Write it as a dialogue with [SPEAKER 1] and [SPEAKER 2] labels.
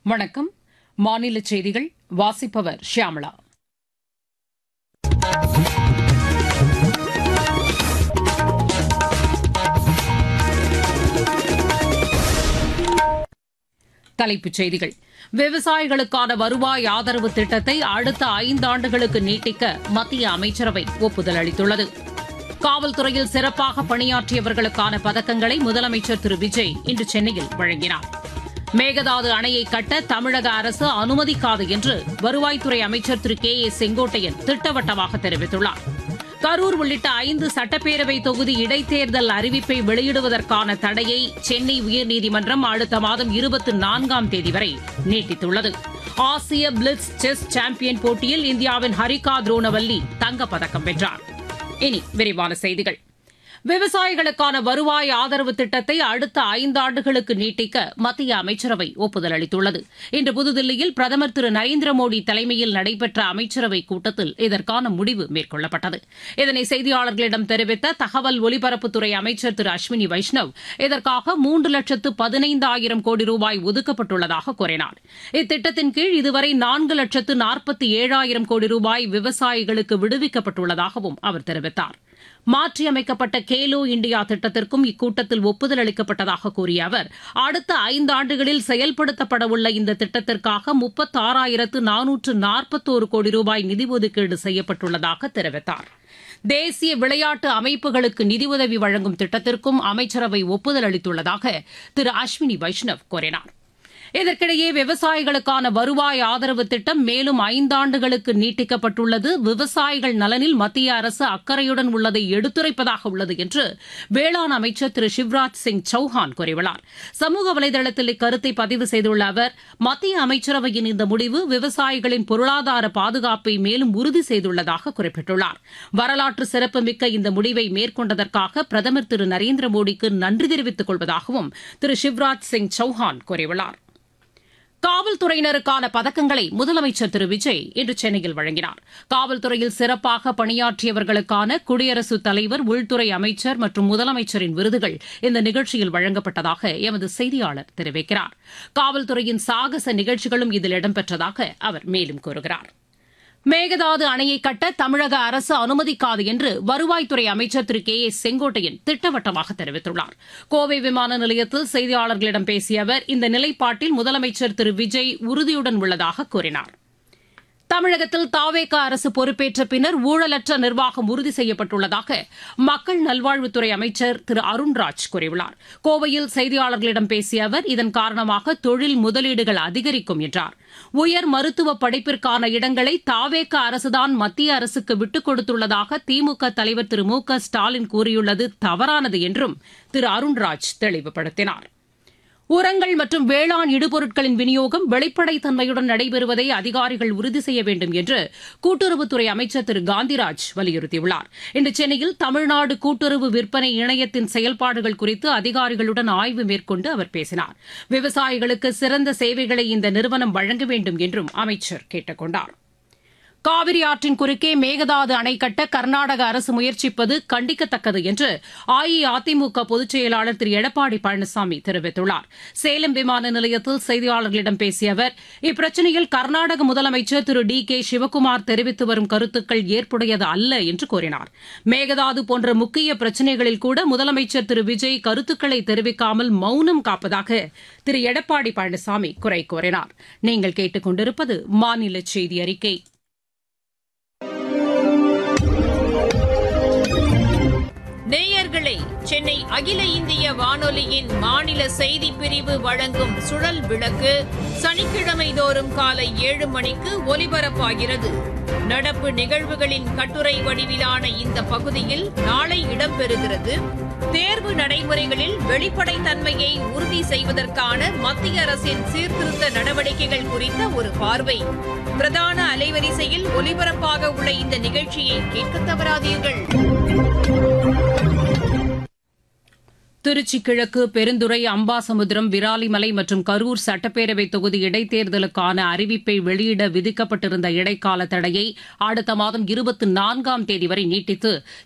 [SPEAKER 1] வணக்கம் மாநில செய்திகள் வாசிப்பவர் ஷியாமளா தலைப்புச் செய்திகள் விவசாயிகளுக்கான வருவாய் ஆதரவு திட்டத்தை அடுத்த ஐந்தாண்டுகளுக்கு நீட்டிக்க மத்திய அமைச்சரவை ஒப்புதல் அளித்துள்ளது காவல்துறையில் சிறப்பாக பணியாற்றியவர்களுக்கான பதக்கங்களை முதலமைச்சர் திரு விஜய் இன்று சென்னையில் வழங்கினார் மேகதாது அணையை கட்ட தமிழக அரசு அனுமதிக்காது என்று வருவாய்த்துறை அமைச்சர் திரு கே ஏ செங்கோட்டையன் திட்டவட்டமாக தெரிவித்துள்ளார் கரூர் உள்ளிட்ட ஐந்து சட்டப்பேரவை தொகுதி இடைத்தேர்தல் அறிவிப்பை வெளியிடுவதற்கான தடையை சென்னை உயர்நீதிமன்றம் அடுத்த மாதம் இருபத்தி நான்காம் தேதி வரை நீட்டித்துள்ளது ஆசிய பிளிட்ஸ் செஸ் சாம்பியன் போட்டியில் இந்தியாவின் ஹரிகா துரோணவல்லி தங்கப்பதக்கம் வென்றார் இனி விரிவான செய்திகள் விவசாயிகளுக்கான வருவாய் ஆதரவு திட்டத்தை அடுத்த ஐந்தாண்டுகளுக்கு நீட்டிக்க மத்திய அமைச்சரவை ஒப்புதல் அளித்துள்ளது இன்று புதுதில்லியில் பிரதமர் திரு நரேந்திர மோடி தலைமையில் நடைபெற்ற அமைச்சரவைக் கூட்டத்தில் இதற்கான முடிவு மேற்கொள்ளப்பட்டது இதனை செய்தியாளர்களிடம் தெரிவித்த தகவல் ஒலிபரப்புத்துறை அமைச்சர் திரு அஸ்வினி வைஷ்ணவ் இதற்காக மூன்று லட்சத்து பதினைந்தாயிரம் கோடி ரூபாய் ஒதுக்கப்பட்டுள்ளதாக கூறினார் இத்திட்டத்தின் கீழ் இதுவரை நான்கு லட்சத்து நாற்பத்தி ஏழாயிரம் கோடி ரூபாய் விவசாயிகளுக்கு விடுவிக்கப்பட்டுள்ளதாகவும் அவர் தெரிவித்தார் மாற்றியமைக்கப்பட்ட கேலோ இண்டியா திட்டத்திற்கும் இக்கூட்டத்தில் ஒப்புதல் அளிக்கப்பட்டதாக கூறிய அவர் அடுத்த ஐந்தாண்டுகளில் செயல்படுத்தப்படவுள்ள இந்த திட்டத்திற்காக முப்பத்தாறாயிரத்து நானூற்று நாற்பத்தோரு கோடி ரூபாய் நிதி ஒதுக்கீடு செய்யப்பட்டுள்ளதாக தெரிவித்தார் தேசிய விளையாட்டு அமைப்புகளுக்கு நிதியுதவி வழங்கும் திட்டத்திற்கும் அமைச்சரவை ஒப்புதல் அளித்துள்ளதாக திரு அஸ்வினி வைஷ்ணவ் கூறினார் இதற்கிடையே விவசாயிகளுக்கான வருவாய் ஆதரவு திட்டம் மேலும் ஐந்தாண்டுகளுக்கு நீட்டிக்கப்பட்டுள்ளது விவசாயிகள் நலனில் மத்திய அரசு அக்கறையுடன் உள்ளதை எடுத்துரைப்பதாக உள்ளது என்று வேளாண் அமைச்சர் திரு சிவராஜ் சிங் சௌஹான் கூறியுள்ளார் சமூக வலைதளத்தில் இக்கருத்தை பதிவு செய்துள்ள அவர் மத்திய அமைச்சரவையின் இந்த முடிவு விவசாயிகளின் பொருளாதார பாதுகாப்பை மேலும் உறுதி செய்துள்ளதாக குறிப்பிட்டுள்ளார் வரலாற்று சிறப்புமிக்க இந்த முடிவை மேற்கொண்டதற்காக பிரதமர் திரு நரேந்திர மோடிக்கு நன்றி தெரிவித்துக் கொள்வதாகவும் திரு சிவராஜ் சிங் சௌஹான் கூறியுள்ளார் காவல்துறையினருக்கான பதக்கங்களை முதலமைச்சர் திரு விஜய் இன்று சென்னையில் வழங்கினார் காவல்துறையில் சிறப்பாக பணியாற்றியவர்களுக்கான குடியரசுத் தலைவர் உள்துறை அமைச்சர் மற்றும் முதலமைச்சரின் விருதுகள் இந்த நிகழ்ச்சியில் வழங்கப்பட்டதாக எமது செய்தியாளர் தெரிவிக்கிறார் காவல்துறையின் சாகச நிகழ்ச்சிகளும் இதில் இடம்பெற்றதாக அவர் மேலும் கூறுகிறார் மேகதாது அணையை கட்ட தமிழக அரசு அனுமதிக்காது என்று வருவாய்த்துறை அமைச்சர் திரு கே ஏ செங்கோட்டையன் திட்டவட்டமாக தெரிவித்துள்ளார் கோவை விமான நிலையத்தில் செய்தியாளர்களிடம் பேசிய அவர் இந்த நிலைப்பாட்டில் முதலமைச்சர் திரு விஜய் உறுதியுடன் உள்ளதாக கூறினார் தமிழகத்தில் தாவேக அரசு பொறுப்பேற்ற பின்னர் ஊழலற்ற நிர்வாகம் உறுதி செய்யப்பட்டுள்ளதாக மக்கள் நல்வாழ்வுத்துறை அமைச்சர் திரு அருண்ராஜ் கூறியுள்ளார் கோவையில் செய்தியாளர்களிடம் பேசிய அவர் இதன் காரணமாக தொழில் முதலீடுகள் அதிகரிக்கும் என்றார் உயர் மருத்துவ படிப்பிற்கான இடங்களை தாவேக அரசுதான் மத்திய அரசுக்கு விட்டுக் கொடுத்துள்ளதாக திமுக தலைவர் திரு மு க ஸ்டாலின் கூறியுள்ளது தவறானது என்றும் திரு அருண்ராஜ் தெளிவுபடுத்தினார் உரங்கள் மற்றும் வேளாண் இடுபொருட்களின் விநியோகம் வெளிப்படைத்தன்மையுடன் நடைபெறுவதை அதிகாரிகள் உறுதி செய்ய வேண்டும் என்று கூட்டுறவுத்துறை அமைச்சர் திரு காந்திராஜ் வலியுறுத்தியுள்ளார் இன்று சென்னையில் தமிழ்நாடு கூட்டுறவு விற்பனை இணையத்தின் செயல்பாடுகள் குறித்து அதிகாரிகளுடன் ஆய்வு மேற்கொண்டு அவர் பேசினார் விவசாயிகளுக்கு சிறந்த சேவைகளை இந்த நிறுவனம் வழங்க வேண்டும் என்றும் அமைச்சர் கேட்டுக் கொண்டார் காவிரி ஆற்றின் குறுக்கே மேகதாது அணை கட்ட கர்நாடக அரசு முயற்சிப்பது கண்டிக்கத்தக்கது என்று அஇஅதிமுக பொதுச் செயலாளர் திரு எடப்பாடி பழனிசாமி தெரிவித்துள்ளார் சேலம் விமான நிலையத்தில் செய்தியாளர்களிடம் பேசிய அவர் இப்பிரச்சினையில் கர்நாடக முதலமைச்சர் திரு டி கே சிவக்குமார் தெரிவித்து வரும் கருத்துக்கள் ஏற்புடையது அல்ல என்று கூறினார் மேகதாது போன்ற முக்கிய பிரச்சினைகளில் கூட முதலமைச்சர் திரு விஜய் கருத்துக்களை தெரிவிக்காமல் மௌனம் காப்பதாக திரு எடப்பாடி பழனிசாமி குறை கூறினார் நீங்கள் கேட்டுக் கொண்டிருப்பது மாநில செய்தி அறிக்கை
[SPEAKER 2] நேயர்களே சென்னை அகில இந்திய வானொலியின் மாநில செய்தி பிரிவு வழங்கும் சுழல் விளக்கு சனிக்கிழமை தோறும் காலை ஏழு மணிக்கு ஒலிபரப்பாகிறது நடப்பு நிகழ்வுகளின் கட்டுரை வடிவிலான இந்த பகுதியில் நாளை இடம்பெறுகிறது தேர்வு நடைமுறைகளில் வெளிப்படைத்தன்மையை உறுதி செய்வதற்கான மத்திய அரசின் சீர்திருத்த நடவடிக்கைகள் குறித்த ஒரு பார்வை பிரதான அலைவரிசையில் ஒலிபரப்பாக உள்ள இந்த நிகழ்ச்சியை கேட்க தவறாதீர்கள்
[SPEAKER 1] திருச்சி கிழக்கு பெருந்துறை அம்பாசமுத்திரம் விராலிமலை மற்றும் கரூர் சட்டப்பேரவை தொகுதி இடைத்தேர்தலுக்கான அறிவிப்பை வெளியிட விதிக்கப்பட்டிருந்த இடைக்கால தடையை அடுத்த மாதம் இருபத்தி நான்காம் தேதி வரை நீட்டித்து